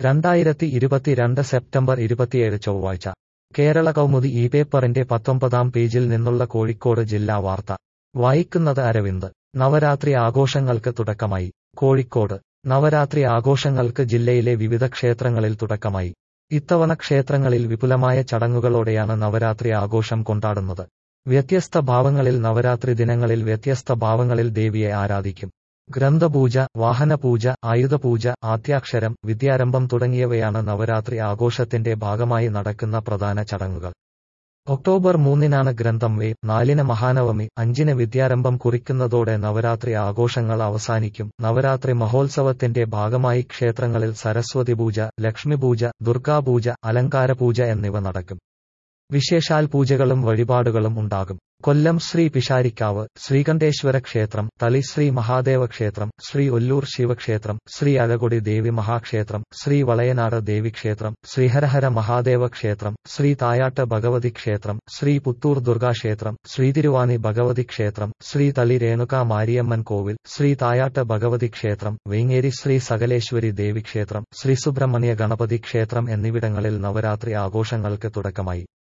രണ്ടായിരത്തി ഇരുപത്തിരണ്ട് സെപ്റ്റംബർ ഇരുപത്തിയേഴ് ചൊവ്വാഴ്ച കേരള കൗമുദി ഈ പേപ്പറിന്റെ പത്തൊമ്പതാം പേജിൽ നിന്നുള്ള കോഴിക്കോട് ജില്ലാ വാർത്ത വായിക്കുന്നത് അരവിന്ദ് നവരാത്രി ആഘോഷങ്ങൾക്ക് തുടക്കമായി കോഴിക്കോട് നവരാത്രി ആഘോഷങ്ങൾക്ക് ജില്ലയിലെ വിവിധ ക്ഷേത്രങ്ങളിൽ തുടക്കമായി ഇത്തവണ ക്ഷേത്രങ്ങളിൽ വിപുലമായ ചടങ്ങുകളോടെയാണ് നവരാത്രി ആഘോഷം കൊണ്ടാടുന്നത് വ്യത്യസ്ത ഭാവങ്ങളിൽ നവരാത്രി ദിനങ്ങളിൽ വ്യത്യസ്ത ഭാവങ്ങളിൽ ദേവിയെ ആരാധിക്കും ഗ്രന്ഥപൂജ വാഹനപൂജ ആയുധപൂജ ആദ്യാക്ഷരം വിദ്യാരംഭം തുടങ്ങിയവയാണ് നവരാത്രി ആഘോഷത്തിന്റെ ഭാഗമായി നടക്കുന്ന പ്രധാന ചടങ്ങുകൾ ഒക്ടോബർ മൂന്നിനാണ് ഗ്രന്ഥം വേ നാലിന് മഹാനവമി അഞ്ചിന് വിദ്യാരംഭം കുറിക്കുന്നതോടെ നവരാത്രി ആഘോഷങ്ങൾ അവസാനിക്കും നവരാത്രി മഹോത്സവത്തിന്റെ ഭാഗമായി ക്ഷേത്രങ്ങളിൽ സരസ്വതി പൂജ ലക്ഷ്മി പൂജ ദുർഗാപൂജ അലങ്കാരപൂജ എന്നിവ നടക്കും വിശേഷാൽ പൂജകളും വഴിപാടുകളും ഉണ്ടാകും കൊല്ലം ശ്രീ പിഷാരിക്കാവ് ശ്രീകണ്ഠേശ്വര ക്ഷേത്രം തളി ശ്രീ മഹാദേവ ക്ഷേത്രം ശ്രീ ഒല്ലൂർ ശിവക്ഷേത്രം ശ്രീ അഴകൊടി ദേവി മഹാക്ഷേത്രം ശ്രീ വളയനാട് ദേവിക്ഷേത്രം ശ്രീഹരഹര മഹാദേവ ക്ഷേത്രം ശ്രീ തായാട്ട് ഭഗവതി ക്ഷേത്രം ശ്രീ പുത്തൂർ ദുർഗാക്ഷേത്രം ശ്രീ തിരുവാണി ഭഗവതി ക്ഷേത്രം ശ്രീ തളി രേണുക മാരിയമ്മൻ കോവിൽ ശ്രീ തായാട്ട് ഭഗവതി ക്ഷേത്രം വേങ്ങേരി ശ്രീ സകലേശ്വരി ദേവിക്ഷേത്രം ശ്രീ സുബ്രഹ്മണ്യ ഗണപതി ക്ഷേത്രം എന്നിവിടങ്ങളിൽ നവരാത്രി ആഘോഷങ്ങൾക്ക് തുടക്കമായി